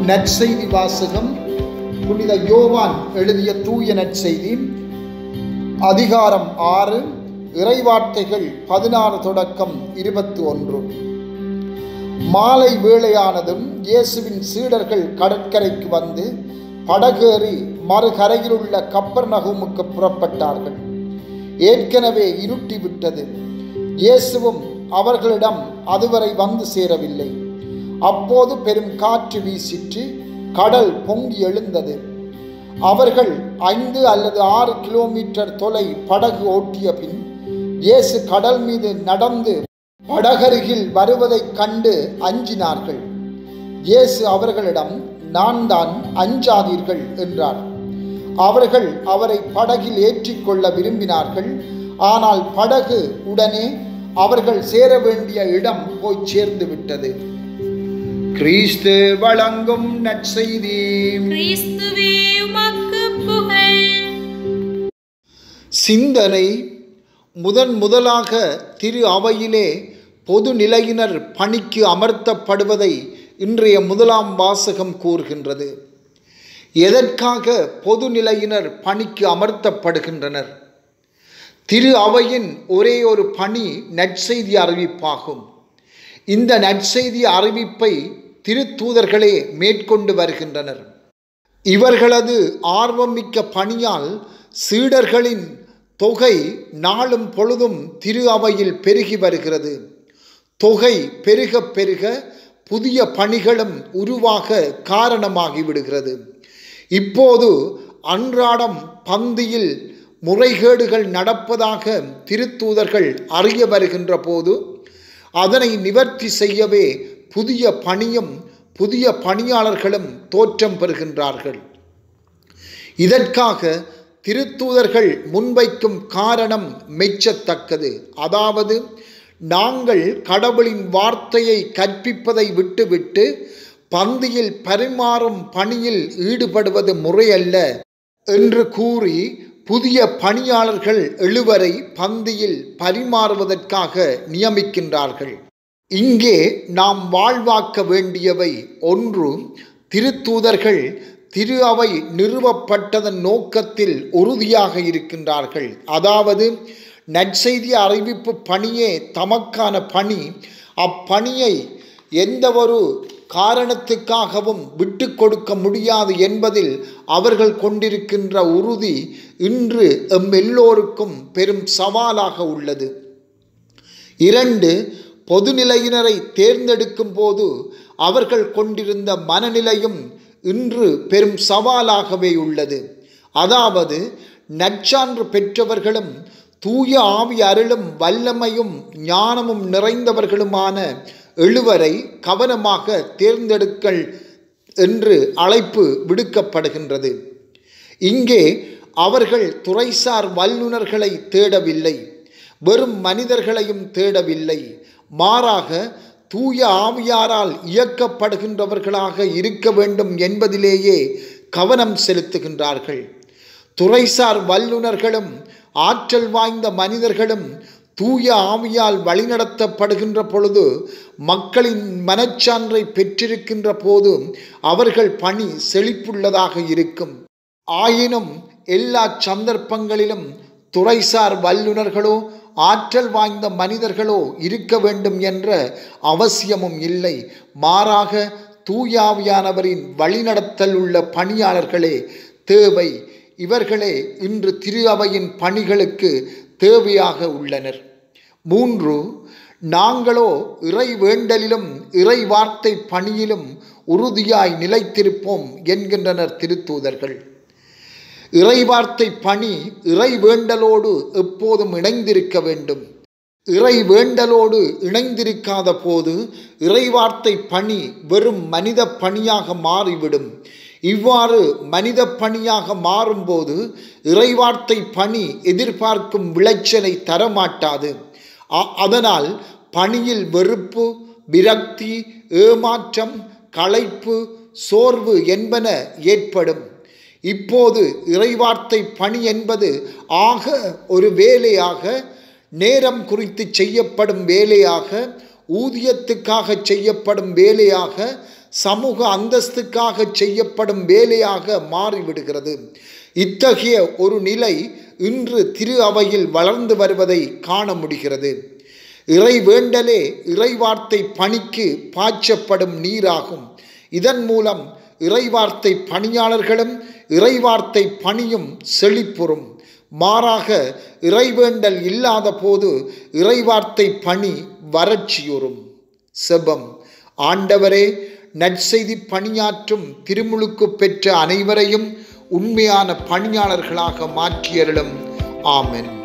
நற்செய்தி வாசகம் புனித யோவான் எழுதிய தூய நற்செய்தி அதிகாரம் ஆறு இறைவார்த்தைகள் பதினாறு தொடக்கம் இருபத்தி ஒன்று மாலை வேளையானதும் இயேசுவின் சீடர்கள் கடற்கரைக்கு வந்து படகேறி மறுகரையிலுள்ள கப்பர் நகுமுக்கு புறப்பட்டார்கள் ஏற்கனவே இருட்டி விட்டது இயேசுவும் அவர்களிடம் அதுவரை வந்து சேரவில்லை அப்போது பெரும் காற்று வீசிற்று கடல் பொங்கி எழுந்தது அவர்கள் ஐந்து அல்லது ஆறு கிலோமீட்டர் தொலை படகு ஓட்டிய பின் இயேசு கடல் மீது நடந்து படகருகில் வருவதைக் கண்டு அஞ்சினார்கள் இயேசு அவர்களிடம் நான் தான் அஞ்சாதீர்கள் என்றார் அவர்கள் அவரை படகில் ஏற்றிக்கொள்ள விரும்பினார்கள் ஆனால் படகு உடனே அவர்கள் சேர வேண்டிய இடம் போய் சேர்ந்து விட்டது கிறிஸ்து வழங்கும் நற்செய்தி கிறிஸ்துவே உமக்கு புகழ் சிந்தனை முதன் முதலாக திரு அவையிலே பொது நிலையினர் பணிக்கு அமர்த்தப்படுவதை இன்றைய முதலாம் வாசகம் கூறுகின்றது எதற்காக பொது நிலையினர் பணிக்கு அமர்த்தப்படுகின்றனர் திரு அவையின் ஒரே ஒரு பணி நற்செய்தி அறிவிப்பாகும் இந்த நற்செய்தி அறிவிப்பை திருத்தூதர்களே மேற்கொண்டு வருகின்றனர் இவர்களது ஆர்வமிக்க பணியால் சீடர்களின் தொகை நாளும் பொழுதும் திரு அவையில் பெருகி வருகிறது தொகை பெருக பெருக புதிய பணிகளும் உருவாக காரணமாகிவிடுகிறது இப்போது அன்றாடம் பந்தியில் முறைகேடுகள் நடப்பதாக திருத்தூதர்கள் அறிய வருகின்ற போது அதனை நிவர்த்தி செய்யவே புதிய பணியும் புதிய பணியாளர்களும் தோற்றம் பெறுகின்றார்கள் இதற்காக திருத்தூதர்கள் முன்வைக்கும் காரணம் மெச்சத்தக்கது அதாவது நாங்கள் கடவுளின் வார்த்தையை கற்பிப்பதை விட்டுவிட்டு பந்தியில் பரிமாறும் பணியில் ஈடுபடுவது முறையல்ல என்று கூறி புதிய பணியாளர்கள் எழுவரை பந்தியில் பரிமாறுவதற்காக நியமிக்கின்றார்கள் இங்கே நாம் வாழ்வாக்க வேண்டியவை ஒன்று திருத்தூதர்கள் திரு அவை நிறுவப்பட்டதன் நோக்கத்தில் உறுதியாக இருக்கின்றார்கள் அதாவது நற்செய்தி அறிவிப்பு பணியே தமக்கான பணி அப்பணியை எந்த ஒரு காரணத்துக்காகவும் விட்டு கொடுக்க முடியாது என்பதில் அவர்கள் கொண்டிருக்கின்ற உறுதி இன்று எம் எல்லோருக்கும் பெரும் சவாலாக உள்ளது இரண்டு பொதுநிலையினரை தேர்ந்தெடுக்கும் போது அவர்கள் கொண்டிருந்த மனநிலையும் இன்று பெரும் சவாலாகவே உள்ளது அதாவது நற்சான்று பெற்றவர்களும் தூய ஆவி அருளும் வல்லமையும் ஞானமும் நிறைந்தவர்களுமான எழுவரை கவனமாக தேர்ந்தெடுக்கல் என்று அழைப்பு விடுக்கப்படுகின்றது இங்கே அவர்கள் துறைசார் வல்லுநர்களை தேடவில்லை வெறும் மனிதர்களையும் தேடவில்லை மாறாக தூய ஆவியாரால் இயக்கப்படுகின்றவர்களாக இருக்க வேண்டும் என்பதிலேயே கவனம் செலுத்துகின்றார்கள் துறைசார் வல்லுநர்களும் ஆற்றல் வாய்ந்த மனிதர்களும் தூய ஆவியால் வழிநடத்தப்படுகின்ற பொழுது மக்களின் மனச்சான்றை பெற்றிருக்கின்ற போது அவர்கள் பணி செழிப்புள்ளதாக இருக்கும் ஆயினும் எல்லா சந்தர்ப்பங்களிலும் துறைசார் வல்லுநர்களோ ஆற்றல் வாய்ந்த மனிதர்களோ இருக்க வேண்டும் என்ற அவசியமும் இல்லை மாறாக தூயாவியானவரின் வழிநடத்தல் உள்ள பணியாளர்களே தேவை இவர்களே இன்று திரு அவையின் பணிகளுக்கு தேவையாக உள்ளனர் மூன்று நாங்களோ இறை வேண்டலிலும் இறை வார்த்தை பணியிலும் உறுதியாய் நிலைத்திருப்போம் என்கின்றனர் திருத்தூதர்கள் இறைவார்த்தை பணி இறை வேண்டலோடு எப்போதும் இணைந்திருக்க வேண்டும் இறை வேண்டலோடு இணைந்திருக்காத போது இறைவார்த்தை பணி வெறும் மனித பணியாக மாறிவிடும் இவ்வாறு மனித பணியாக மாறும்போது இறைவார்த்தை பணி எதிர்பார்க்கும் விளைச்சலை தரமாட்டாது அதனால் பணியில் வெறுப்பு விரக்தி ஏமாற்றம் களைப்பு சோர்வு என்பன ஏற்படும் இப்போது இறைவார்த்தை பணி என்பது ஆக ஒரு வேலையாக நேரம் குறித்து செய்யப்படும் வேலையாக ஊதியத்துக்காக செய்யப்படும் வேலையாக சமூக அந்தஸ்துக்காக செய்யப்படும் வேலையாக மாறிவிடுகிறது இத்தகைய ஒரு நிலை இன்று திரு அவையில் வளர்ந்து வருவதை காண முடிகிறது இறை வேண்டலே இறைவார்த்தை பணிக்கு பாய்ச்சப்படும் நீராகும் இதன் மூலம் இறைவார்த்தை பணியாளர்களும் இறைவார்த்தை பணியும் செழிப்புறும் மாறாக இறைவேண்டல் இல்லாத போது இறைவார்த்தை பணி வறட்சியுறும் செபம் ஆண்டவரே நற்செய்தி பணியாற்றும் திருமுழுக்கு பெற்ற அனைவரையும் உண்மையான பணியாளர்களாக மாற்றியருளும் ஆமென்